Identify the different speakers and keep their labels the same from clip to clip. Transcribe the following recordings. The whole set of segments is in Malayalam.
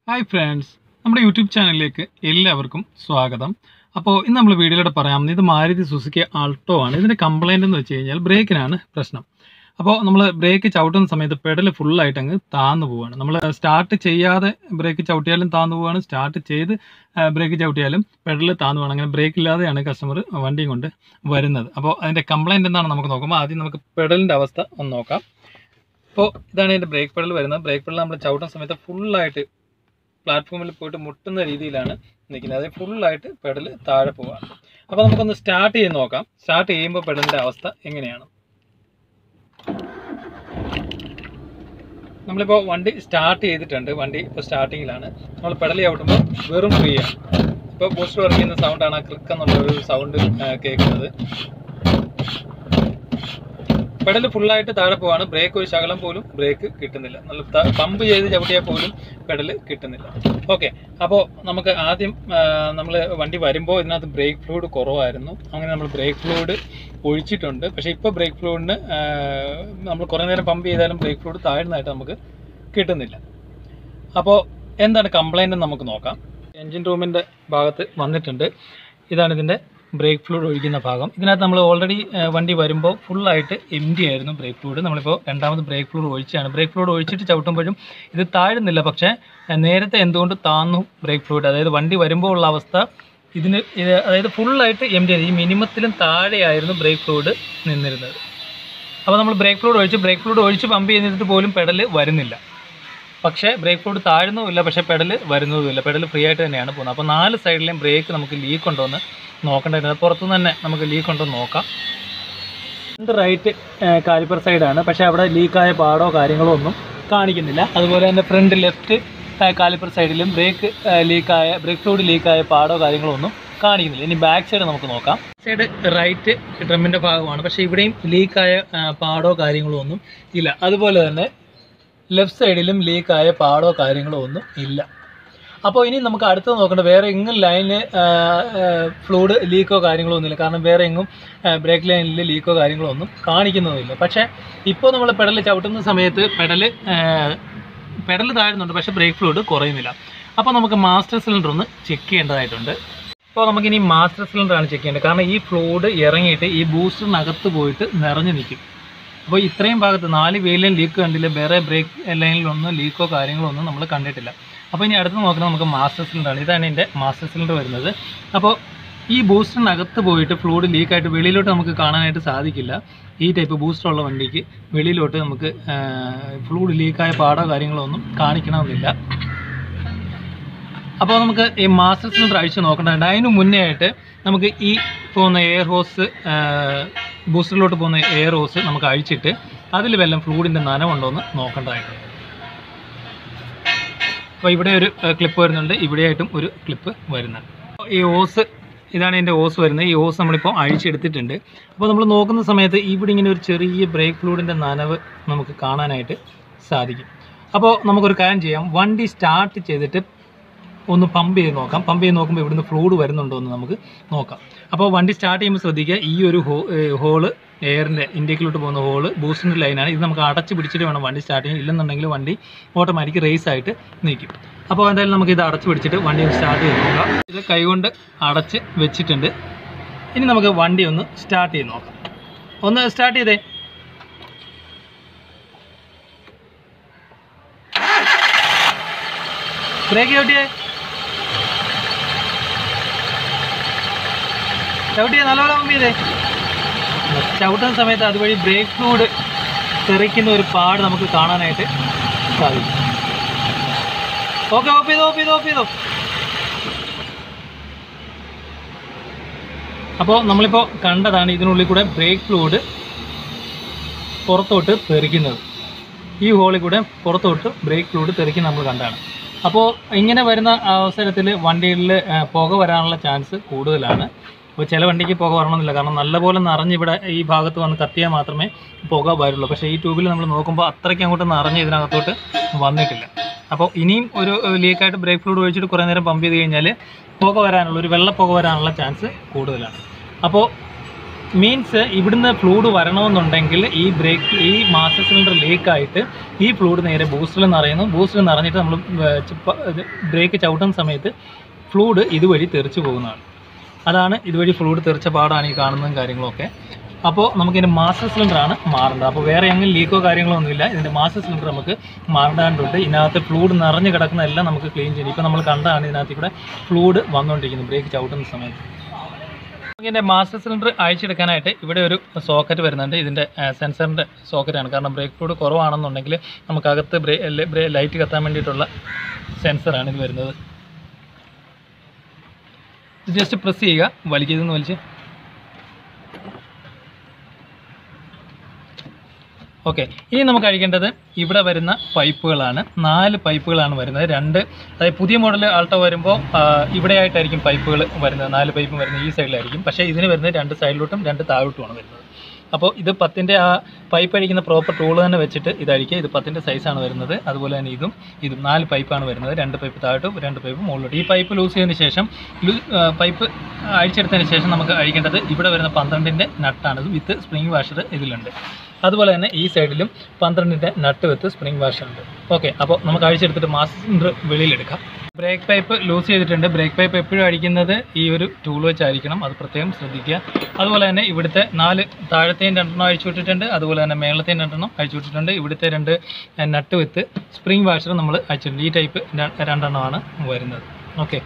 Speaker 1: ഹായ് ഫ്രണ്ട്സ് നമ്മുടെ യൂട്യൂബ് ചാനലിലേക്ക് എല്ലാവർക്കും സ്വാഗതം അപ്പോൾ ഇന്ന് നമ്മൾ വീഡിയോയിലൂടെ പറയാം ഇത് മാരുതി സുസുക്കി ആൾട്ടോ ആണ് ഇതിൻ്റെ കംപ്ലൈൻ്റ് എന്ന് വെച്ച് കഴിഞ്ഞാൽ ബ്രേക്കിനാണ് പ്രശ്നം അപ്പോൾ നമ്മൾ ബ്രേക്ക് ചവിട്ടുന്ന സമയത്ത് പെഡൽ ഫുള്ളായിട്ട് അങ്ങ് താന്നു പോവുകയാണ് നമ്മൾ സ്റ്റാർട്ട് ചെയ്യാതെ ബ്രേക്ക് ചവിട്ടിയാലും താന്നു പോവുകയാണ് സ്റ്റാർട്ട് ചെയ്ത് ബ്രേക്ക് ചവിട്ടിയാലും പെഡൽ താന്നു പോകണം അങ്ങനെ ബ്രേക്ക് ഇല്ലാതെയാണ് കസ്റ്റമർ വണ്ടിയും കൊണ്ട് വരുന്നത് അപ്പോൾ അതിൻ്റെ കംപ്ലൈൻറ്റ് എന്താണ് നമുക്ക് നോക്കുമ്പോൾ ആദ്യം നമുക്ക് പെഡലിൻ്റെ അവസ്ഥ ഒന്ന് നോക്കാം അപ്പോൾ ഇതാണ് ഇതിൻ്റെ ബ്രേക്ക് പെഡൽ വരുന്നത് ബ്രേക്ക് പെഡൽ നമ്മൾ ചവിട്ടുന്ന സമയത്ത് ഫുള്ളായിട്ട് പ്ലാറ്റ്ഫോമിൽ പോയിട്ട് മുട്ടുന്ന രീതിയിലാണ് നിൽക്കുന്നത് അതായത് ഫുള്ളായിട്ട് പെഡൽ താഴെ പോവാണ് അപ്പോൾ നമുക്കൊന്ന് സ്റ്റാർട്ട് ചെയ്ത് നോക്കാം സ്റ്റാർട്ട് ചെയ്യുമ്പോൾ പെഡലിൻ്റെ അവസ്ഥ എങ്ങനെയാണ് നമ്മളിപ്പോൾ വണ്ടി സ്റ്റാർട്ട് ചെയ്തിട്ടുണ്ട് വണ്ടി ഇപ്പോൾ സ്റ്റാർട്ടിങ്ങിലാണ് നമ്മൾ പെഡൽ ചവിട്ടുമ്പോൾ വെറും ഫ്രീ ആണ് ഇപ്പോൾ ബൂസ്റ്റർ വർക്ക് ചെയ്യുന്ന സൗണ്ടാണ് ആ ക്ലിക്ക് എന്നുള്ള ഒരു സൗണ്ട് കേൾക്കുന്നത് പെഡൽ ഫുള്ളായിട്ട് താഴെ പോവാണ് ബ്രേക്ക് ഒരു ശകലം പോലും ബ്രേക്ക് കിട്ടുന്നില്ല നല്ല പമ്പ് ചെയ്ത് ചവിട്ടിയാൽ പോലും പെഡൽ കിട്ടുന്നില്ല ഓക്കെ അപ്പോൾ നമുക്ക് ആദ്യം നമ്മൾ വണ്ടി വരുമ്പോൾ ഇതിനകത്ത് ബ്രേക്ക് ഫ്ലൂയിഡ് കുറവായിരുന്നു അങ്ങനെ നമ്മൾ ബ്രേക്ക് ഫ്ലൂയിഡ് ഒഴിച്ചിട്ടുണ്ട് പക്ഷേ ഇപ്പോൾ ബ്രേക്ക് ഫ്ലൂയിഡിന് നമ്മൾ കുറേ നേരം പമ്പ് ചെയ്താലും ബ്രേക്ക് ഫ്ലൂയിഡ് താഴ്ന്നതായിട്ട് നമുക്ക് കിട്ടുന്നില്ല അപ്പോൾ എന്താണ് കംപ്ലൈൻറ്റ് നമുക്ക് നോക്കാം എൻജിൻ റൂമിൻ്റെ ഭാഗത്ത് വന്നിട്ടുണ്ട് ഇതാണ് ഇതിൻ്റെ ബ്രേക്ക് ഫ്ലൂയിഡ് ഒഴിക്കുന്ന ഭാഗം ഇതിനകത്ത് നമ്മൾ ഓൾറെഡി വണ്ടി വരുമ്പോൾ ഫുള്ളായിട്ട് എം ഡി ആയിരുന്നു ബ്രേക്ക് ഫ്ലൂയിഡ് നമ്മളിപ്പോൾ രണ്ടാമത് ബ്രേക്ക് ഫ്ലൂയിഡ് ഒഴിച്ചാണ് ബ്രേക്ക് ഫ്ലൂയിഡ് ഒഴിച്ചിട്ട് ചവിട്ടുമ്പോഴും ഇത് താഴുന്നില്ല പക്ഷേ നേരത്തെ എന്തുകൊണ്ട് താന്നു ബ്രേക്ക് ഫ്ലൂയിഡ് അതായത് വണ്ടി വരുമ്പോൾ ഉള്ള അവസ്ഥ ഇതിന് ഇത് അതായത് ഫുള്ളായിട്ട് എം ഡി ഈ മിനിമത്തിലും താഴെയായിരുന്നു ബ്രേക്ക് ഫ്ലൂയിഡ് നിന്നിരുന്നത് അപ്പോൾ നമ്മൾ ബ്രേക്ക് ഫ്ലൂയിഡ് ഒഴിച്ച് ബ്രേക്ക് ഫ്ലൂയിഡ് ഒഴിച്ച് പമ്പ് ചെയ്തിട്ട് പോലും പെഡൽ വരുന്നില്ല പക്ഷേ ബ്രേക്ക് ഫ്ലൂയിഡ് താഴുന്നുമില്ല പക്ഷേ പെഡൽ വരുന്നതുമില്ല പെഡൽ ഫ്രീ ആയിട്ട് തന്നെയാണ് പോകുന്നത് അപ്പോൾ നാല് സൈഡിലെയും ബ്രേക്ക് നമുക്ക് ലീക്ക് ഉണ്ടോ എന്ന് നോക്കേണ്ടത് പുറത്തുനിന്ന് തന്നെ നമുക്ക് ലീക്ക് ഉണ്ടോ എന്ന് നോക്കാം രണ്ട് റൈറ്റ് കാലിപ്പർ സൈഡാണ് പക്ഷേ അവിടെ ലീക്കായ പാടോ കാര്യങ്ങളോ ഒന്നും കാണിക്കുന്നില്ല അതുപോലെ തന്നെ ഫ്രണ്ട് ലെഫ്റ്റ് കാലിപ്പർ സൈഡിലും ബ്രേക്ക് ലീക്കായ ബ്രേക്ക് ഫ്ലൂയിഡ് ലീക്കായ പാടോ കാര്യങ്ങളോ ഒന്നും കാണിക്കുന്നില്ല ഇനി ബാക്ക് സൈഡ് നമുക്ക് നോക്കാം സൈഡ് റൈറ്റ് ഡ്രമ്മിൻ്റെ ഭാഗമാണ് പക്ഷേ ഇവിടെയും ലീക്കായ പാടോ കാര്യങ്ങളോ ഒന്നും ഇല്ല അതുപോലെ തന്നെ ലെഫ്റ്റ് സൈഡിലും ലീക്കായ പാടോ കാര്യങ്ങളോ ഒന്നും ഇല്ല അപ്പോൾ ഇനി നമുക്ക് അടുത്ത് നോക്കേണ്ട വേറെ എങ്ങും ലൈനിൽ ഫ്ലൂഡ് ലീക്കോ കാര്യങ്ങളോ ഒന്നുമില്ല കാരണം വേറെ എങ്ങും ബ്രേക്ക് ലൈനിൽ ലീക്കോ കാര്യങ്ങളോ ഒന്നും കാണിക്കുന്നതുമില്ല പക്ഷേ ഇപ്പോൾ നമ്മൾ പെഡൽ ചവിട്ടുന്ന സമയത്ത് പെഡൽ പെഡൽ താഴുന്നുണ്ട് പക്ഷേ ബ്രേക്ക് ഫ്ലൂഡ് കുറയുന്നില്ല അപ്പോൾ നമുക്ക് മാസ്റ്റർ സിലിണ്ടർ ഒന്ന് ചെക്ക് ചെയ്യേണ്ടതായിട്ടുണ്ട് അപ്പോൾ നമുക്കിനി മാസ്റ്റർ സിലിണ്ടറാണ് ചെക്ക് ചെയ്യേണ്ടത് കാരണം ഈ ഫ്ലൂഡ് ഇറങ്ങിയിട്ട് ഈ ബൂസ്റ്ററിനകത്ത് പോയിട്ട് നിറഞ്ഞു നിൽക്കും അപ്പോൾ ഇത്രയും ഭാഗത്ത് നാല് വീലിലും ലീക്ക് കണ്ടില്ല വേറെ ബ്രേക്ക് ലൈനിലൊന്നും ലീക്കോ കാര്യങ്ങളോ ഒന്നും നമ്മൾ കണ്ടിട്ടില്ല അപ്പോൾ ഇനി അടുത്ത് നോക്കുന്നത് നമുക്ക് മാസ്റ്റർ സിലിണ്ടറാണ് ഇതാണ് എൻ്റെ മാസ്റ്റർ സിലിണ്ടർ വരുന്നത് അപ്പോൾ ഈ ബൂസ്റ്ററിനകത്ത് പോയിട്ട് ഫ്ലൂഡ് ലീക്കായിട്ട് വെളിയിലോട്ട് നമുക്ക് കാണാനായിട്ട് സാധിക്കില്ല ഈ ടൈപ്പ് ബൂസ്റ്റർ ഉള്ള വണ്ടിക്ക് വെളിയിലോട്ട് നമുക്ക് ഫ്ലൂഡ് ലീക്കായ പാടോ കാര്യങ്ങളോ ഒന്നും കാണിക്കണമെന്നില്ല അപ്പോൾ നമുക്ക് ഈ മാസ്റ്റർ സിലിണ്ടർ അഴിച്ച് നോക്കേണ്ടതുണ്ട് അതിന് മുന്നേ ആയിട്ട് നമുക്ക് ഈ പോകുന്ന എയർ ഹോസ് ബൂസ്റ്ററിലോട്ട് പോകുന്ന എയർ ഹോസ് നമുക്ക് അഴിച്ചിട്ട് അതിൽ വല്ലതും ഫ്ലൂഡിൻ്റെ നനവുണ്ടോ എന്ന് നോക്കേണ്ടതായിട്ടുണ്ട് അപ്പോൾ ഇവിടെ ഒരു ക്ലിപ്പ് വരുന്നുണ്ട് ഇവിടെയായിട്ടും ഒരു ക്ലിപ്പ് വരുന്നുണ്ട് ഈ ഓസ് ഇതാണ് എൻ്റെ ഓസ് വരുന്നത് ഈ ഓസ് നമ്മളിപ്പോൾ അഴിച്ചെടുത്തിട്ടുണ്ട് അപ്പോൾ നമ്മൾ നോക്കുന്ന സമയത്ത് ഇവിടെ ഇങ്ങനെ ഒരു ചെറിയ ബ്രേക്ക് ഫ്ലൂഡിൻ്റെ നനവ് നമുക്ക് കാണാനായിട്ട് സാധിക്കും അപ്പോൾ നമുക്കൊരു കാര്യം ചെയ്യാം വണ്ടി സ്റ്റാർട്ട് ചെയ്തിട്ട് ഒന്ന് പമ്പ് ചെയ്ത് നോക്കാം പമ്പ് ചെയ്ത് നോക്കുമ്പോൾ ഇവിടുന്ന് ഫ്ലൂഡ് വരുന്നുണ്ടോ എന്ന് നമുക്ക് നോക്കാം അപ്പോൾ വണ്ടി സ്റ്റാർട്ട് ചെയ്യുമ്പോൾ ശ്രദ്ധിക്കുക ഈ ഒരു ഹോ ഹോള് എയറിൻ്റെ ഇൻഡേക്കിലോട്ട് പോകുന്ന ഹോള് ബൂസ്റ്റിൻ്റെ ലൈനാണ് ഇത് നമുക്ക് അടച്ച് പിടിച്ചിട്ട് വേണം വണ്ടി സ്റ്റാർട്ട് ചെയ്യാൻ ഇല്ലെന്നുണ്ടെങ്കിൽ വണ്ടി ഓട്ടോമാറ്റിക് റേസ് ആയിട്ട് നിൽക്കും അപ്പോൾ എന്തായാലും നമുക്ക് ഇത് അടച്ച് പിടിച്ചിട്ട് വണ്ടി ഒന്ന് സ്റ്റാർട്ട് ചെയ്ത് നോക്കാം ഇത് കൈകൊണ്ട് അടച്ച് വെച്ചിട്ടുണ്ട് ഇനി നമുക്ക് വണ്ടി ഒന്ന് സ്റ്റാർട്ട് ചെയ്ത് നോക്കാം ഒന്ന് സ്റ്റാർട്ട് ചെയ്തേ ബ്രേക്ക് ചവിട്ടിയേ ചവിട്ടിയെ നല്ലപോലെ പമ്പ് ചെയ്തേ ചവിട്ടുന്ന സമയത്ത് അതുവഴി ബ്രേക്ക് ഫ്ലൂഡ് തെറിക്കുന്ന ഒരു പാട് നമുക്ക് കാണാനായിട്ട് സാധിക്കും ഓക്കെ ഓഫ് ചെയ്തോ ഓഫ് ചെയ്തോ ഓഫ് ചെയ്തോ അപ്പോൾ നമ്മളിപ്പോൾ കണ്ടതാണ് ഇതിനുള്ളിൽ കൂടെ ബ്രേക്ക് ഫ്ലൂഡ് പുറത്തോട്ട് തെറിക്കുന്നത് ഈ ഹോളിൽ കൂടെ പുറത്തോട്ട് ബ്രേക്ക് ഫ്ലൂഡ് തെറിക്കുന്ന നമ്മൾ കണ്ടാണ് അപ്പോൾ ഇങ്ങനെ വരുന്ന അവസരത്തിൽ വണ്ടികളിൽ പുക വരാനുള്ള ചാൻസ് കൂടുതലാണ് അപ്പോൾ ചില വണ്ടിക്ക് പുക വരണമെന്നില്ല കാരണം നല്ലപോലെ നിറഞ്ഞ് ഇവിടെ ഈ ഭാഗത്ത് വന്ന് കത്തിയാൽ മാത്രമേ പുക വരുള്ളൂ പക്ഷേ ഈ ട്യൂബിൽ നമ്മൾ നോക്കുമ്പോൾ അത്രയ്ക്ക് അങ്ങോട്ട് നിറഞ്ഞ് ഇതിനകത്തോട്ട് വന്നിട്ടില്ല അപ്പോൾ ഇനിയും ഒരു ലീക്കായിട്ട് ബ്രേക്ക് ഫ്ലൂഡ് ഒഴിച്ചിട്ട് കുറേ നേരം പമ്പ് ചെയ്ത് കഴിഞ്ഞാൽ പുക വരാനുള്ള ഒരു വെള്ള പുക വരാനുള്ള ചാൻസ് കൂടുതലാണ് അപ്പോൾ മീൻസ് ഇവിടുന്ന് ഫ്ലൂഡ് വരണമെന്നുണ്ടെങ്കിൽ ഈ ബ്രേക്ക് ഈ മാസ്റ്റർ സിലിണ്ടർ ലീക്കായിട്ട് ഈ ഫ്ലൂഡ് നേരെ ബൂസ്റ്ററിൽ നിറയുന്നു ബൂസ്റ്ററിൽ നിറഞ്ഞിട്ട് നമ്മൾ ബ്രേക്ക് ചവിട്ടുന്ന സമയത്ത് ഫ്ലൂഡ് ഇതുവഴി തെറിച്ച് പോകുന്നതാണ് അതാണ് ഇതുവഴി ഫ്ലൂഡ് തെറിച്ച പാടാണ് ഈ കാണുന്നതും കാര്യങ്ങളൊക്കെ അപ്പോൾ നമുക്കിതിൻ്റെ മാസ്റ്റർ സിലിണ്ടറാണ് മാറേണ്ടത് അപ്പോൾ വേറെ എങ്ങനെ ലീക്കോ കാര്യങ്ങളോ ഒന്നുമില്ല ഇതിൻ്റെ മാസ്റ്റർ സിലിണ്ടർ നമുക്ക് മാറേണ്ടതുണ്ട് ഇതിനകത്ത് ഫ്ലൂഡ് നിറഞ്ഞ് കിടക്കുന്ന എല്ലാം നമുക്ക് ക്ലീൻ ചെയ്യണം ഇപ്പോൾ നമ്മൾ കണ്ടതാണ് ഇതിനകത്ത് കൂടെ ഫ്ലൂഡ് വന്നുകൊണ്ടിരിക്കുന്നത് ബ്രേക്ക് ചവിട്ടുന്ന സമയത്ത് ഇതിൻ്റെ മാസ്റ്റർ സിലിണ്ടർ അഴിച്ചെടുക്കാനായിട്ട് ഇവിടെ ഒരു സോക്കറ്റ് വരുന്നുണ്ട് ഇതിൻ്റെ സെൻസറിൻ്റെ സോക്കറ്റാണ് കാരണം ബ്രേക്ക് ഫ്ലൂഡ് കുറവാണെന്നുണ്ടെങ്കിൽ നമുക്കകത്ത് ബ്രേ ലൈറ്റ് കത്താൻ വേണ്ടിയിട്ടുള്ള സെൻസറാണ് ഇത് വരുന്നത് ജസ്റ്റ് പ്രസ് ചെയ്യുക വലിക്കുന്നതെന്ന് വലിച്ച് ഓക്കെ ഇനി നമുക്ക് അഴിക്കേണ്ടത് ഇവിടെ വരുന്ന പൈപ്പുകളാണ് നാല് പൈപ്പുകളാണ് വരുന്നത് രണ്ട് അതായത് പുതിയ മോഡൽ ആൾട്ടോ വരുമ്പോൾ ഇവിടെയായിട്ടായിരിക്കും പൈപ്പുകൾ വരുന്നത് നാല് പൈപ്പ് വരുന്നത് ഈ സൈഡിലായിരിക്കും പക്ഷേ ഇതിന് വരുന്നത് രണ്ട് സൈഡിലോട്ടും രണ്ട് താഴോട്ടുമാണ് വരുന്നത് അപ്പോൾ ഇത് പത്തിൻ്റെ ആ പൈപ്പ് അടിക്കുന്ന പ്രോപ്പർ ടൂൾ തന്നെ വെച്ചിട്ട് ഇത് അടിക്കുക ഇത് പത്തിൻ്റെ സൈസാണ് വരുന്നത് അതുപോലെ തന്നെ ഇതും ഇതും നാല് പൈപ്പാണ് വരുന്നത് രണ്ട് പൈപ്പ് താഴോട്ടും രണ്ട് പൈപ്പ് മുകളിലോട്ട് ഈ പൈപ്പ് ലൂസ് ചെയ്തതിന് ശേഷം ലൂ- ആ, പൈപ്പ് അഴിച്ചെടുത്തതിന് ശേഷം നമുക്ക് അഴിക്കേണ്ടത് ഇവിടെ വരുന്ന പന്ത്രണ്ടിൻ്റെ നട്ടാണ് ഇത് വിത്ത് സ്പ്രിംഗ് വാഷർ ഇതിലുണ്ട് അതുപോലെ തന്നെ ഈ സൈഡിലും പന്ത്രണ്ടിൻ്റെ നട്ട് വിത്ത് സ്പ്രിംഗ് വാഷർ ഉണ്ട് ഓക്കെ അപ്പോൾ നമുക്ക് അഴിച്ചെടുത്തിട്ട് മാസ്റ്റർ വെളിയിലെടുക്കാം ബ്രേക്ക് പൈപ്പ് ലൂസ് ചെയ്തിട്ടുണ്ട് ബ്രേക്ക് പൈപ്പ് എപ്പോഴും അടിക്കുന്നത് ഈ ഒരു ടൂൾ വെച്ചായിരിക്കണം അത് പ്രത്യേകം ശ്രദ്ധിക്കുക അതുപോലെ തന്നെ ഇവിടുത്തെ നാല് താഴത്തെയും രണ്ടെണ്ണം അഴിച്ചു വിട്ടിട്ടുണ്ട് അതുപോലെ തന്നെ മേളത്തെയും രണ്ടെണ്ണം അഴിച്ചു വിട്ടിട്ടുണ്ട് ഇവിടുത്തെ രണ്ട് നട്ട് വിത്ത് സ്പ്രിംഗ് വാഷർ നമ്മൾ അഴിച്ചിട്ടുണ്ട് ഈ ടൈപ്പ് രണ്ടെണ്ണമാണ് വരുന്നത് ഓക്കെ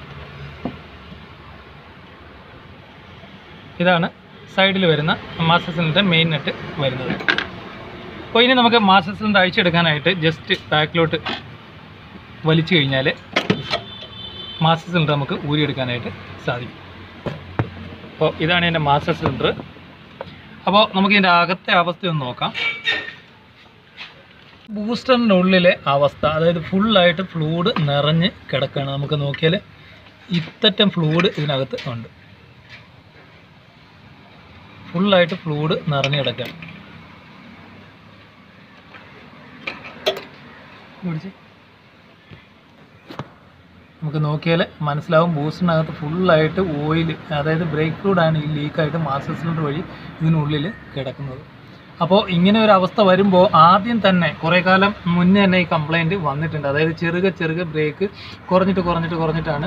Speaker 1: ഇതാണ് സൈഡിൽ വരുന്ന മാസ്റ്റർ സിലിണ്ടർ മെയിൻ നെറ്റ് വരുന്നത് അപ്പോൾ ഇനി നമുക്ക് മാസ്റ്റർ സിലിണ്ടർ അഴിച്ചെടുക്കാനായിട്ട് ജസ്റ്റ് ബാക്കിലോട്ട് വലിച്ചു കഴിഞ്ഞാൽ മാസ്റ്റർ സിലിണ്ടർ നമുക്ക് ഊരിയെടുക്കാനായിട്ട് സാധിക്കും അപ്പോൾ ഇതാണ് എൻ്റെ മാസ്റ്റർ സിലിണ്ടർ അപ്പോൾ നമുക്ക് ഇതിൻ്റെ അകത്തെ അവസ്ഥ ഒന്ന് നോക്കാം ബൂസ്റ്ററിൻ്റെ ഉള്ളിലെ അവസ്ഥ അതായത് ഫുള്ളായിട്ട് ഫ്ലൂഡ് നിറഞ്ഞ് കിടക്കുകയാണ് നമുക്ക് നോക്കിയാൽ ഇത്തറ്റം ഫ്ലൂഡ് ഇതിനകത്ത് ഉണ്ട് ഫുള്ളായിട്ട് ഫ്ലൂഡ് നിറഞ്ഞ് കിടക്കുകയാണ് പിടിച്ച് നമുക്ക് നോക്കിയാൽ മനസ്സിലാവും ബൂസ്റ്റിനകത്ത് ഫുള്ളായിട്ട് ഓയിൽ അതായത് ബ്രേക്ക് ഫ്ലൂഡാണ് ഈ ലീക്കായിട്ട് മാസ്റ്റർ സിലിണ്ടർ വഴി ഇതിനുള്ളിൽ കിടക്കുന്നത് അപ്പോൾ ഇങ്ങനെ ഒരു അവസ്ഥ വരുമ്പോൾ ആദ്യം തന്നെ കുറേ കാലം മുന്നേ തന്നെ ഈ കംപ്ലൈൻറ്റ് വന്നിട്ടുണ്ട് അതായത് ചെറുക ചെറുക ബ്രേക്ക് കുറഞ്ഞിട്ട് കുറഞ്ഞിട്ട് കുറഞ്ഞിട്ടാണ്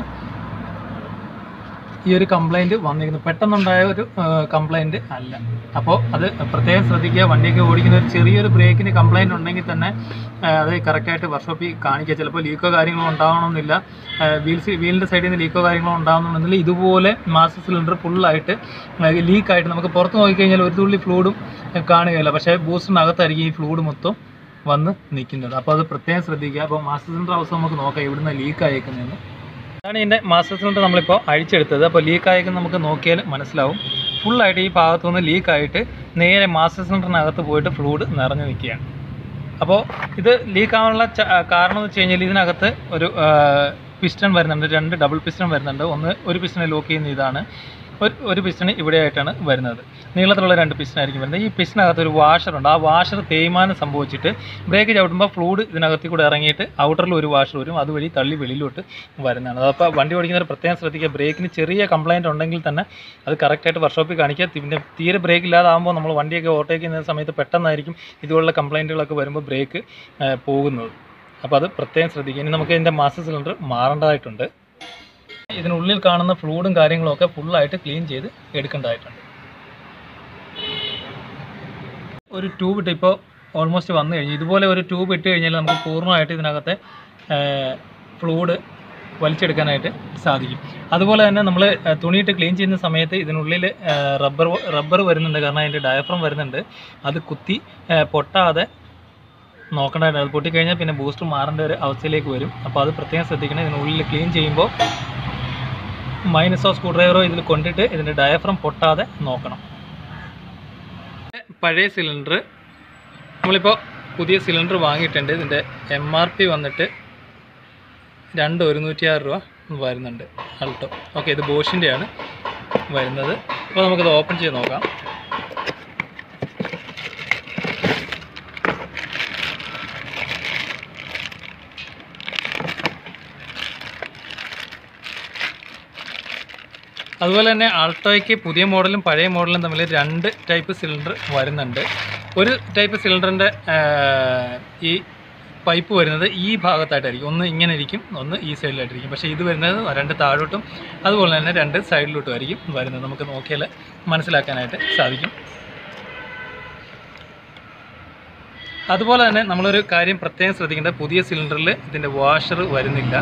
Speaker 1: ഈ ഒരു കംപ്ലൈൻറ്റ് വന്നിരിക്കുന്നത് പെട്ടെന്നുണ്ടായ ഒരു കംപ്ലൈൻറ്റ് അല്ല അപ്പോൾ അത് പ്രത്യേകം ശ്രദ്ധിക്കുക വണ്ടിയൊക്കെ ഓടിക്കുന്ന ഒരു ചെറിയൊരു ബ്രേക്കിന് കംപ്ലൈൻറ്റ് ഉണ്ടെങ്കിൽ തന്നെ ആ, അത് കറക്റ്റായിട്ട് വർക്ക്ഷോപ്പിൽ കാണിക്കുക ചിലപ്പോൾ ലീക്കോ കാര്യങ്ങളോ ഉണ്ടാവണമെന്നില്ല വീൽസ് വീലിൻ്റെ സൈഡിൽ നിന്ന് ലീക്കോ കാര്യങ്ങളോ ഉണ്ടാവണമെന്നില്ല ഇതുപോലെ മാസ്റ്റർ സിലിണ്ടർ ഫുള്ളായിട്ട് ലീക്കായിട്ട് നമുക്ക് പുറത്ത് നോക്കിക്കഴിഞ്ഞാൽ ഒരു തുള്ളി ഫ്ലൂഡും കാണുകയില്ല പക്ഷേ ബൂസ്റ്റിനകത്തായിരിക്കും ഈ ഫ്ലൂഡ് മൊത്തം വന്ന് നിൽക്കുന്നത് അപ്പോൾ അത് പ്രത്യേകം ശ്രദ്ധിക്കുക അപ്പോൾ മാസ്റ്റർ സിലിണ്ടർ അവസ്ഥ നമുക്ക് നോക്കാം ഇവിടുന്ന് ലീക്ക് ആയേക്കുന്നതെന്ന് ഇതാണ് ഇതിൻ്റെ മാസ്റ്റർ സിലിണ്ടർ നമ്മളിപ്പോൾ അഴിച്ചെടുത്തത് അപ്പോൾ ലീക്ക് ആയേക്കുന്നത് നമുക്ക് നോക്കിയാൽ മനസ്സിലാവും ഫുള്ളായിട്ട് ഈ ഭാഗത്തു നിന്ന് ലീക്കായിട്ട് നേരെ മാസ്റ്റർ സിലിണ്ടറിനകത്ത് പോയിട്ട് ഫ്ലൂഡ് നിറഞ്ഞു നിൽക്കുകയാണ് അപ്പോൾ ഇത് ലീക്ക് ആവാനുള്ള ച- ആ, കാരണം എന്ന് വെച്ച് കഴിഞ്ഞാൽ ഇതിനകത്ത് ഒരു പിസ്റ്റൺ വരുന്നുണ്ട് രണ്ട് ഡബിൾ പിസ്റ്റൺ വരുന്നുണ്ട് ഒന്ന് ഒരു പിസ്റ്റനെ ലോക്ക് ചെയ്യുന്ന ഇതാണ് ഒരു ഒരു പിസ്റ്റൺ ഇവിടെയായിട്ടാണ് വരുന്നത് നീളത്തിലുള്ള രണ്ട് പിസ്റ്റൺ ആയിരിക്കും വരുന്നത് ഈ പിസ്റ്റനകത്ത് ഒരു വാഷറുണ്ട് ആ വാഷർ തേയ്മാനം സംഭവിച്ചിട്ട് ബ്രേക്ക് ചവിട്ടുമ്പോൾ ഫ്ലൂഡ് ഇതിനകത്തിൽ കൂടെ ഇറങ്ങിയിട്ട് ഔട്ടറിൽ ഒരു വാഷർ വരും അതുവഴി തള്ളി വെളിയിലോട്ട് വരുന്നതാണ് അതപ്പോൾ വണ്ടി ഓടിക്കുന്നവർ പ്രത്യേകം ശ്രദ്ധിക്കുക ബ്രേക്കിന് ചെറിയ കംപ്ലൈൻറ്റ് ഉണ്ടെങ്കിൽ തന്നെ അത് കറക്റ്റായിട്ട് വർക്ക്ഷോപ്പിൽ കാണിക്കുക പിന്നെ തീരെ ബ്രേക്ക് ഇല്ലാതാകുമ്പോൾ നമ്മൾ വണ്ടിയൊക്കെ ഓവർടേക്ക് ചെയ്യുന്ന സമയത്ത് പെട്ടെന്നായിരിക്കും ഇതുപോലുള്ള കംപ്ലൈൻറ്റുകളൊക്കെ വരുമ്പോൾ ബ്രേക്ക് പോകുന്നത് അപ്പോൾ അത് പ്രത്യേകം ശ്രദ്ധിക്കുക ഇനി നമുക്ക് ഇതിൻ്റെ മാസ്റ്റർ സിലിണ്ടർ മാറേണ്ടതായിട്ടുണ്ട് ഇതിനുള്ളിൽ കാണുന്ന ഫ്ലൂഡും കാര്യങ്ങളും ഒക്കെ ഫുള്ളായിട്ട് ക്ലീൻ ചെയ്ത് എടുക്കേണ്ടതായിട്ടുണ്ട് ഒരു ട്യൂബ് ഇട്ട് ഇപ്പോൾ ഓൾമോസ്റ്റ് വന്നു കഴിഞ്ഞു ഇതുപോലെ ഒരു ട്യൂബ് ഇട്ട് കഴിഞ്ഞാൽ നമുക്ക് പൂർണ്ണമായിട്ട് ഇതിനകത്തെ ഫ്ലൂഡ് വലിച്ചെടുക്കാനായിട്ട് സാധിക്കും അതുപോലെ തന്നെ നമ്മൾ തുണിയിട്ട് ക്ലീൻ ചെയ്യുന്ന സമയത്ത് ഇതിനുള്ളിൽ റബ്ബർ റബ്ബർ വരുന്നുണ്ട് കാരണം അതിൻ്റെ ഡയഫ്രം വരുന്നുണ്ട് അത് കുത്തി ആ, പൊട്ടാതെ നോക്കേണ്ടതായിട്ട് അത് പൊട്ടിക്കഴിഞ്ഞാൽ പിന്നെ ബൂസ്റ്റർ മാറേണ്ട ഒരു അവസ്ഥയിലേക്ക് വരും അപ്പോൾ അത് പ്രത്യേകം ശ്രദ്ധിക്കണം ഇതിനുള്ളിൽ ക്ലീൻ ചെയ്യുമ്പോൾ മൈനസോ സ്ക്രൂ ഡ്രൈവറോ ഇതിൽ കൊണ്ടിട്ട് ഇതിൻ്റെ ഡയഫ്രം പൊട്ടാതെ നോക്കണം പഴയ സിലിണ്ടർ നമ്മളിപ്പോൾ പുതിയ സിലിണ്ടർ വാങ്ങിയിട്ടുണ്ട് ഇതിൻ്റെ എം ആർ പി വന്നിട്ട് രണ്ട് ഒരുന്നൂറ്റിയാറ് രൂപ വരുന്നുണ്ട് അൾട്ടോ ഓക്കെ ഇത് ബോഷിൻ്റെയാണ് വരുന്നത് അപ്പോൾ നമുക്കിത് ഓപ്പൺ ചെയ്ത് നോക്കാം അതുപോലെ തന്നെ ആൾട്ടോയ്ക്ക് പുതിയ മോഡലും പഴയ മോഡലും തമ്മിൽ രണ്ട് ടൈപ്പ് സിലിണ്ടർ വരുന്നുണ്ട് ഒരു ടൈപ്പ് സിലിണ്ടറിൻ്റെ ഈ പൈപ്പ് വരുന്നത് ഈ ഭാഗത്തായിട്ടായിരിക്കും ഒന്ന് ഇങ്ങനെ ഇരിക്കും ഒന്ന് ഈ സൈഡിലായിട്ടിരിക്കും പക്ഷേ ഇത് വരുന്നത് രണ്ട് താഴോട്ടും അതുപോലെ തന്നെ രണ്ട് സൈഡിലോട്ടും ആയിരിക്കും വരുന്നത് നമുക്ക് നോക്കിയാൽ മനസ്സിലാക്കാനായിട്ട് സാധിക്കും അതുപോലെ തന്നെ നമ്മളൊരു കാര്യം പ്രത്യേകം ശ്രദ്ധിക്കേണ്ടത് പുതിയ സിലിണ്ടറിൽ ഇതിൻ്റെ വാഷർ വരുന്നില്ല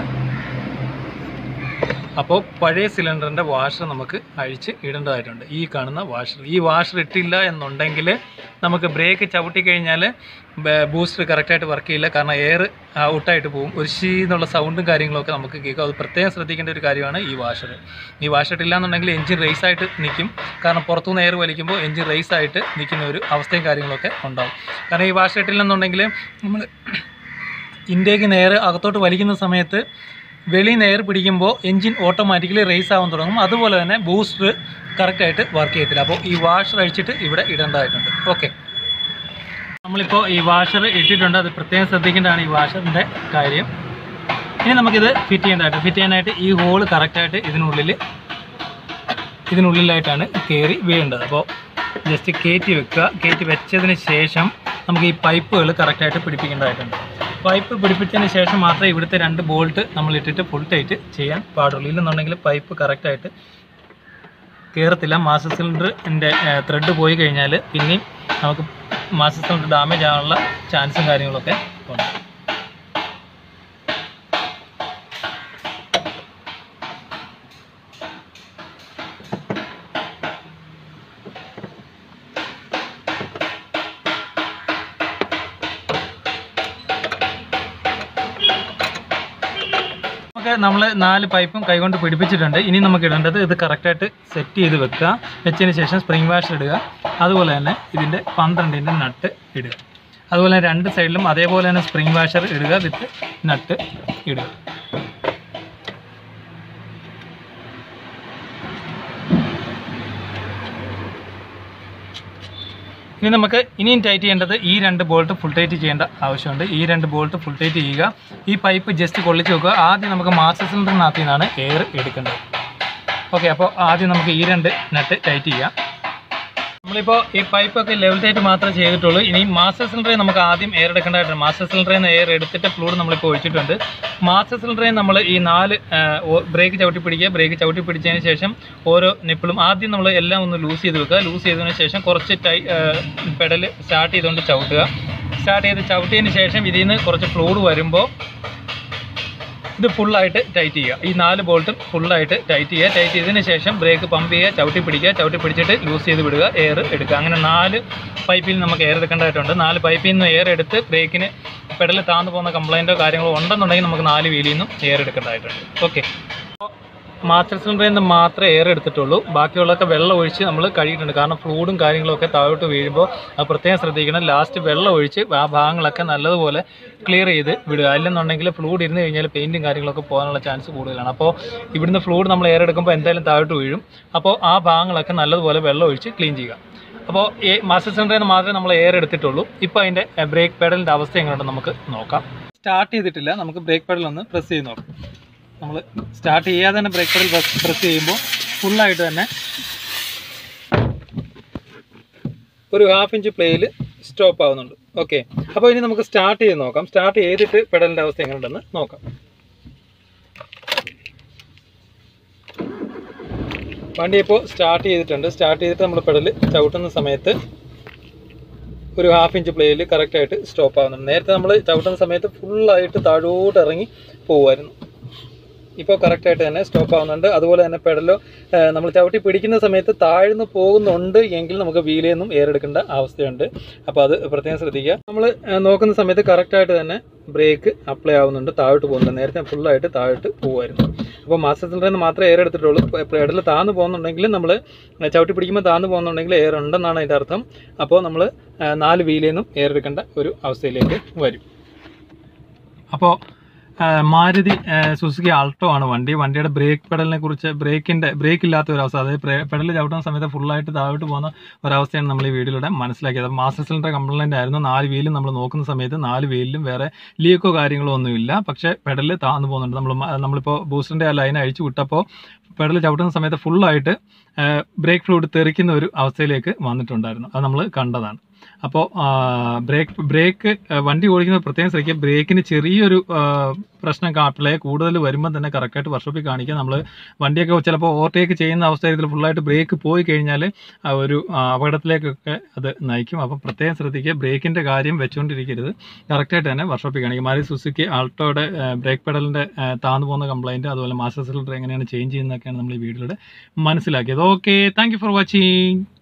Speaker 1: അപ്പോൾ പഴയ സിലിണ്ടറിൻ്റെ വാഷർ നമുക്ക് അഴിച്ച് ഇടേണ്ടതായിട്ടുണ്ട് ഈ കാണുന്ന വാഷർ ഈ വാഷർ ഇട്ടില്ല എന്നുണ്ടെങ്കിൽ നമുക്ക് ബ്രേക്ക് ചവിട്ടി കഴിഞ്ഞാൽ ബൂസ്റ്റർ കറക്റ്റായിട്ട് വർക്ക് ചെയ്യില്ല കാരണം എയർ ഔട്ടായിട്ട് പോകും ഒരു ഷീ എന്നുള്ള സൗണ്ടും കാര്യങ്ങളൊക്കെ നമുക്ക് കേൾക്കും അത് പ്രത്യേകം ശ്രദ്ധിക്കേണ്ട ഒരു കാര്യമാണ് ഈ വാഷർ ഈ വാഷർ ഇട്ടില്ല എന്നുണ്ടെങ്കിൽ എഞ്ചിൻ റേസ് ആയിട്ട് നിൽക്കും കാരണം പുറത്തുനിന്ന് എയർ വലിക്കുമ്പോൾ എഞ്ചിൻ റേസ് ആയിട്ട് നിൽക്കുന്ന ഒരു അവസ്ഥയും കാര്യങ്ങളൊക്കെ ഉണ്ടാവും കാരണം ഈ വാഷർ ഇട്ടില്ലെന്നുണ്ടെങ്കിൽ നമ്മൾ ഇൻടേക്ക് എയർ അകത്തോട്ട് വലിക്കുന്ന സമയത്ത് വെളിയിൽ നിന്ന് എയർ പിടിക്കുമ്പോൾ എഞ്ചിൻ ഓട്ടോമാറ്റിക്കലി റേസ് ആവാൻ തുടങ്ങും അതുപോലെ തന്നെ ബൂസ്റ്റർ കറക്റ്റായിട്ട് വർക്ക് ചെയ്യത്തില്ല അപ്പോൾ ഈ വാഷർ അഴിച്ചിട്ട് ഇവിടെ ഇടേണ്ടതായിട്ടുണ്ട് ഓക്കെ നമ്മളിപ്പോൾ ഈ വാഷർ ഇട്ടിട്ടുണ്ട് അത് പ്രത്യേകം ശ്രദ്ധിക്കേണ്ടതാണ് ഈ വാഷറിൻ്റെ കാര്യം ഇനി നമുക്കിത് ഫിറ്റ് ചെയ്യേണ്ടതായിട്ട് ഫിറ്റ് ചെയ്യാനായിട്ട് ഈ ഹോള് കറക്റ്റായിട്ട് ഇതിനുള്ളിൽ ഇതിനുള്ളിലായിട്ടാണ് കയറി വീഴേണ്ടത് അപ്പോൾ ജസ്റ്റ് കയറ്റി വെക്കുക കയറ്റി വെച്ചതിന് ശേഷം നമുക്ക് ഈ പൈപ്പുകൾ കറക്റ്റായിട്ട് പിടിപ്പിക്കേണ്ടതായിട്ടുണ്ട് പൈപ്പ് പിടിപ്പിച്ചതിന് ശേഷം മാത്രമേ ഇവിടുത്തെ രണ്ട് ബോൾട്ട് നമ്മൾ ഇട്ടിട്ട് ഫുൾ ടൈറ്റ് ചെയ്യാൻ പാടുള്ളൂ ഇല്ലെന്നുണ്ടെങ്കിൽ പൈപ്പ് കറക്റ്റായിട്ട് കയറത്തില്ല മാസ്റ്റർ സിലിണ്ടറിൻ്റെ ത്രെഡ് പോയി കഴിഞ്ഞാൽ പിന്നെയും നമുക്ക് മാസ്റ്റർ സിലിണ്ടർ ഡാമേജ് ആവാനുള്ള ചാൻസും കാര്യങ്ങളൊക്കെ ഉണ്ട് നമുക്ക് നമ്മൾ നാല് പൈപ്പും കൈകൊണ്ട് പിടിപ്പിച്ചിട്ടുണ്ട് ഇനി നമുക്ക് ഇടേണ്ടത് ഇത് കറക്റ്റായിട്ട് സെറ്റ് ചെയ്ത് വെക്കുക വെച്ചതിന് ശേഷം സ്പ്രിംഗ് വാഷ് ഇടുക അതുപോലെ തന്നെ ഇതിൻ്റെ പന്ത്രണ്ടിൻ്റെ നട്ട് ഇടുക അതുപോലെ തന്നെ രണ്ട് സൈഡിലും അതേപോലെ തന്നെ സ്പ്രിംഗ് വാഷർ ഇടുക വിത്ത് നട്ട് ഇടുക ഇനി നമുക്ക് ഇനിയും ടൈറ്റ് ചെയ്യേണ്ടത് ഈ രണ്ട് ബോൾട്ട് ഫുൾ ടൈറ്റ് ചെയ്യേണ്ട ആവശ്യമുണ്ട് ഈ രണ്ട് ബോൾട്ട് ഫുൾ ടൈറ്റ് ചെയ്യുക ഈ പൈപ്പ് ജസ്റ്റ് കൊള്ളിച്ച് വെക്കുക ആദ്യം നമുക്ക് മാസ്റ്റർ സിലിണ്ടറിനകത്ത് നിന്നാണ് എയർ എടുക്കേണ്ടത് ഓക്കെ അപ്പോൾ ആദ്യം നമുക്ക് ഈ രണ്ട് നട്ട് ടൈറ്റ് ചെയ്യാം നമ്മളിപ്പോൾ ഈ പൈപ്പൊക്കെ ലെവൽ ടൈറ്റ് മാത്രമേ ചെയ്തിട്ടുള്ളൂ ഇനി മാസ്റ്റർ സിലിണ്ടറിൽ നമുക്ക് ആദ്യം എയർ എടുക്കേണ്ടതായിട്ടുണ്ട് മാസ്റ്റർ സിലിണ്ടറിൽ നിന്ന് എയർ എടുത്തിട്ട് ഫ്ലൂഡ് നമ്മളിപ്പോൾ ഒഴിച്ചിട്ടുണ്ട് മാസ്റ്റർ സിലിണ്ടറിൽ നമ്മൾ ഈ നാല് ബ്രേക്ക് ചവിട്ടി പിടിക്കുക ബ്രേക്ക് ചവിട്ടി പിടിച്ചതിന് ശേഷം ഓരോ നിപ്പിളും ആദ്യം നമ്മൾ എല്ലാം ഒന്ന് ലൂസ് ചെയ്ത് വെക്കുക ലൂസ് ചെയ്തതിന് ശേഷം കുറച്ച് ടൈ പെഡൽ സ്റ്റാർട്ട് ചെയ്തുകൊണ്ട് ചവിട്ടുക സ്റ്റാർട്ട് ചെയ്ത് ചവിട്ടിയതിന് ശേഷം ഇതിൽ നിന്ന് കുറച്ച് ഫ്ലൂഡ് വരുമ്പോൾ ഇത് ഫുള്ളായിട്ട് ടൈറ്റ് ചെയ്യുക ഈ നാല് ബോൾട്ടും ഫുള്ളായിട്ട് ടൈറ്റ് ചെയ്യുക ടൈറ്റ് ചെയ്തതിന് ശേഷം ബ്രേക്ക് പമ്പ് ചെയ്യുക ചവിട്ടി പിടിക്കുക ചവിട്ടി പിടിച്ചിട്ട് ലൂസ് ചെയ്ത് വിടുക എയർ എടുക്കുക അങ്ങനെ നാല് പൈപ്പിൽ നമുക്ക് എയർ എടുക്കേണ്ടതായിട്ടുണ്ട് നാല് പൈപ്പിൽ നിന്ന് എയർ എടുത്ത് ബ്രേക്കിന് പെടൽ താന്നു പോകുന്ന കംപ്ലൈൻറ്റോ കാര്യങ്ങളോ ഉണ്ടെന്നുണ്ടെങ്കിൽ നമുക്ക് നാല് വീലിൽ നിന്നും എയർ എടുക്കേണ്ടതായിട്ടുണ്ട് ഓക്കെ മാസ്റ്റർ സിലിണ്ടറിൽ നിന്ന് മാത്രമേ എയർ എടുത്തിട്ടുള്ളൂ ബാക്കിയുള്ളതൊക്കെ വെള്ളം ഒഴിച്ച് നമ്മൾ കഴുകിയിട്ടുണ്ട് കാരണം ഫ്ലൂഡും കാര്യങ്ങളൊക്കെ താഴോട്ട് വീഴുമ്പോൾ അത് പ്രത്യേകം ശ്രദ്ധിക്കണം ലാസ്റ്റ് വെള്ളം ഒഴിച്ച് ആ ഭാഗങ്ങളൊക്കെ നല്ലതുപോലെ ക്ലിയർ ചെയ്ത് വിടുക അല്ലെന്നുണ്ടെങ്കിൽ ഫ്ലൂഡ് ഇരുന്ന് കഴിഞ്ഞാൽ പെയിൻറ്റും കാര്യങ്ങളൊക്കെ പോകാനുള്ള ചാൻസ് കൂടുതലാണ് അപ്പോൾ ഇവിടുന്ന് ഫ്ലൂഡ് നമ്മൾ എയർ എടുക്കുമ്പോൾ എന്തായാലും താഴോട്ട് വീഴും അപ്പോൾ ആ ഭാഗങ്ങളൊക്കെ നല്ലതുപോലെ വെള്ളം ഒഴിച്ച് ക്ലീൻ ചെയ്യുക അപ്പോൾ ഈ മാസ്റ്റർ സിലിണ്ടറിൽ നിന്ന് മാത്രമേ നമ്മൾ എയർ എടുത്തിട്ടുള്ളൂ ഇപ്പോൾ അതിൻ്റെ ബ്രേക്ക് പെഡലിൻ്റെ അവസ്ഥ എങ്ങനെയുണ്ട് നമുക്ക് നോക്കാം സ്റ്റാർട്ട് ചെയ്തിട്ടില്ല നമുക്ക് ബ്രേക്ക് പെഡൽ ഒന്ന് പ്രസ് ചെയ്ത് നോക്കാം നമ്മൾ സ്റ്റാർട്ട് ചെയ്യാതെ തന്നെ ബ്രേക്ക് പെഡൽ പ്രസ് ചെയ്യുമ്പോൾ ഫുള്ളായിട്ട് തന്നെ ഒരു ഹാഫ് ഇഞ്ച് പ്ലേയിൽ സ്റ്റോപ്പ് ആവുന്നുണ്ട് ഓക്കെ അപ്പോൾ ഇനി നമുക്ക് സ്റ്റാർട്ട് ചെയ്ത് നോക്കാം സ്റ്റാർട്ട് ചെയ്തിട്ട് പെഡലിൻ്റെ അവസ്ഥ എങ്ങനെയുണ്ടെന്ന് നോക്കാം വണ്ടി ഇപ്പോൾ സ്റ്റാർട്ട് ചെയ്തിട്ടുണ്ട് സ്റ്റാർട്ട് ചെയ്തിട്ട് നമ്മൾ പെഡൽ ചവിട്ടുന്ന സമയത്ത് ഒരു ഹാഫ് ഇഞ്ച് പ്ലേയിൽ കറക്റ്റായിട്ട് സ്റ്റോപ്പ് ആവുന്നുണ്ട് നേരത്തെ നമ്മൾ ചവിട്ടുന്ന സമയത്ത് ഫുള്ളായിട്ട് താഴോട്ട് ഇറങ്ങി പോകുമായിരുന്നു ഇപ്പോൾ കറക്റ്റായിട്ട് തന്നെ സ്റ്റോപ്പ് ആവുന്നുണ്ട് അതുപോലെ തന്നെ പെഡലോ നമ്മൾ ചവിട്ടി പിടിക്കുന്ന സമയത്ത് താഴ്ന്നു പോകുന്നുണ്ട് എങ്കിൽ നമുക്ക് വീലിൽ നിന്നും എയർ എടുക്കേണ്ട അവസ്ഥയുണ്ട് അപ്പോൾ അത് പ്രത്യേകം ശ്രദ്ധിക്കുക നമ്മൾ നോക്കുന്ന സമയത്ത് കറക്റ്റായിട്ട് തന്നെ ബ്രേക്ക് അപ്ലൈ ആവുന്നുണ്ട് താഴോട്ട് പോകുന്നുണ്ട് നേരത്തെ ഫുള്ളായിട്ട് താഴോട്ട് പോകുമായിരുന്നു അപ്പോൾ മാസ്റ്റർ സിലിണ്ടറിൽ നിന്ന് മാത്രമേ എയർ എടുത്തിട്ടുള്ളൂ പെഡൽ താന്ന് പോകുന്നുണ്ടെങ്കിൽ നമ്മൾ ചവിട്ടി പിടിക്കുമ്പോൾ താന്ന് പോകുന്നുണ്ടെങ്കിൽ എയർ ഉണ്ടെന്നാണ് അതിൻ്റെ അർത്ഥം അപ്പോൾ നമ്മൾ നാല് വീലിൽ നിന്നും എയർ എടുക്കേണ്ട ഒരു അവസ്ഥയിലേക്ക് വരും അപ്പോൾ ആ, മാരുതി ആ, സുസുക്കി ആൾട്ടോ ആണ് വണ്ടി വണ്ടിയുടെ ബ്രേക്ക് പെഡലിനെ കുറിച്ച് ബ്രേക്കിന്റെ ബ്രേക്ക് ഇല്ലാത്ത ഒരു അവസ്ഥ അതായത് പെഡൽ ചവിട്ടുന്ന സമയത്ത് ഫുള്ളായിട്ട് താഴോട്ട് പോകുന്ന ഒരവസ്ഥയാണ് നമ്മൾ ഈ വീഡിയോയിലൂടെ മനസ്സിലാക്കിയത് അപ്പോൾ മാസ്റ്റർ സിലിണ്ടർ കംപ്ലൈന്റ് ആയിരുന്നു നാല് വീലും നമ്മൾ നോക്കുന്ന സമയത്ത് നാല് വീലിലും വേറെ ലീക്കോ കാര്യങ്ങളോ ഒന്നുമില്ല പക്ഷേ പെഡൽ താഴ്ന്നു പോകുന്നുണ്ട് നമ്മൾ നമ്മളിപ്പോൾ ബൂസ്റ്ററിന്റെ ആ ലൈൻ അഴിച്ചു വിട്ടപ്പോൾ പെഡൽ ചവിട്ടുന്ന സമയത്ത് ഫുള്ളായിട്ട് ബ്രേക്ക് ഫ്ലൂയിഡ് തെറിക്കുന്ന ഒരു അവസ്ഥയിലേക്ക് വന്നിട്ടുണ്ടായിരുന്നു അത് നമ്മൾ കണ്ടതാണ് അപ്പോൾ ബ്രേക്ക് ബ്രേക്ക് വണ്ടി ഓടിക്കുന്ന പ്രത്യേകം ശ്രദ്ധിക്കുക ബ്രേക്കിന് ചെറിയൊരു ആ, പ്രശ്നം കാപ്പിളെ കൂടുതൽ വരുമ്പോൾ തന്നെ കറക്റ്റായിട്ട് വർക്ക്ഷോപ്പിൽ കാണിക്കുക നമ്മൾ വണ്ടിയൊക്കെ ചിലപ്പോൾ ഓവർടേക്ക് ചെയ്യുന്ന അവസ്ഥയിൽ ഫുള്ളായിട്ട് ബ്രേക്ക് പോയി കഴിഞ്ഞാൽ ആ ഒരു ആ, അപകടത്തിലേക്കൊക്കെ അത് നയിക്കും അപ്പം പ്രത്യേകം ശ്രദ്ധിക്കുക ബ്രേക്കിൻ്റെ കാര്യം വെച്ചുകൊണ്ടിരിക്കരുത് കറക്റ്റായിട്ട് തന്നെ വർക്ക്ഷോപ്പിൽ കാണിക്കും മാറി സുസുക്കി ആൾട്ടോയുടെ ബ്രേക്ക് പെഡലിൻ്റെ താന്നു പോകുന്ന കംപ്ലൈൻറ്റ് അതുപോലെ മാസ്റ്റർ സിലിണ്ടർ എങ്ങനെയാണ് ചേഞ്ച് ചെയ്യുന്നതൊക്കെയാണ് നമ്മൾ ഈ വീഡിയോയിലൂടെ മനസ്സിലാക്കിയത് okay thank you for watching